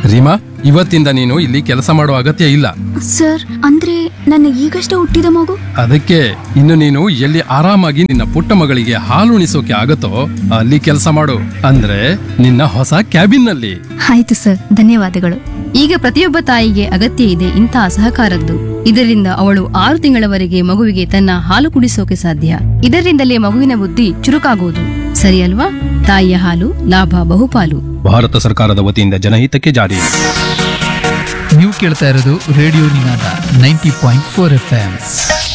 ರೀಮಾ ಇವತ್ತಿಂದ ನೀನು ಇಲ್ಲಿ ಕೆಲಸ ಮಾಡೋ ಅಗತ್ಯ ಇಲ್ಲ ಸರ್ ಅಂದ್ರೆ ನನ್ನ ಈಗಷ್ಟೇ ಹುಟ್ಟಿದ ಮಗು ಅದಕ್ಕೆ ಇನ್ನು ನೀನು ಎಲ್ಲಿ ಆರಾಮಾಗಿ ನಿನ್ನ ಪುಟ್ಟ ಮಗಳಿಗೆ ಹಾಲು ಉಣಿಸೋಕೆ ಆಗತ್ತೋ ಅಲ್ಲಿ ಕೆಲಸ ಮಾಡು ಅಂದ್ರೆ ನಿನ್ನ ಹೊಸ ಕ್ಯಾಬಿನ್ ನಲ್ಲಿ ಆಯ್ತು ಸರ್ ಧನ್ಯವಾದಗಳು ಈಗ ಪ್ರತಿಯೊಬ್ಬ ತಾಯಿಗೆ ಅಗತ್ಯ ಇದೆ ಇಂತಹ ಸಹಕಾರದ್ದು ಇದರಿಂದ ಅವಳು ಆರು ತಿಂಗಳವರೆಗೆ ಮಗುವಿಗೆ ತನ್ನ ಹಾಲು ಕುಡಿಸೋಕೆ ಸಾಧ್ಯ ಇದರಿಂದಲೇ ಮಗುವಿನ ಬುದ್ಧಿ ಚುರುಕಾಗುವುದು ಸರಿ ಅಲ್ವಾ ತಾಯಿಯ ಹಾಲು ಲಾಭ ಬಹುಪಾಲು ಭಾರತ ಸರ್ಕಾರದ ವತಿಯಿಂದ ಜನಹಿತಕ್ಕೆ ಜಾರಿ ನೀವು ಕೇಳ್ತಾ ಇರೋದು radio Ninada ninety point four F M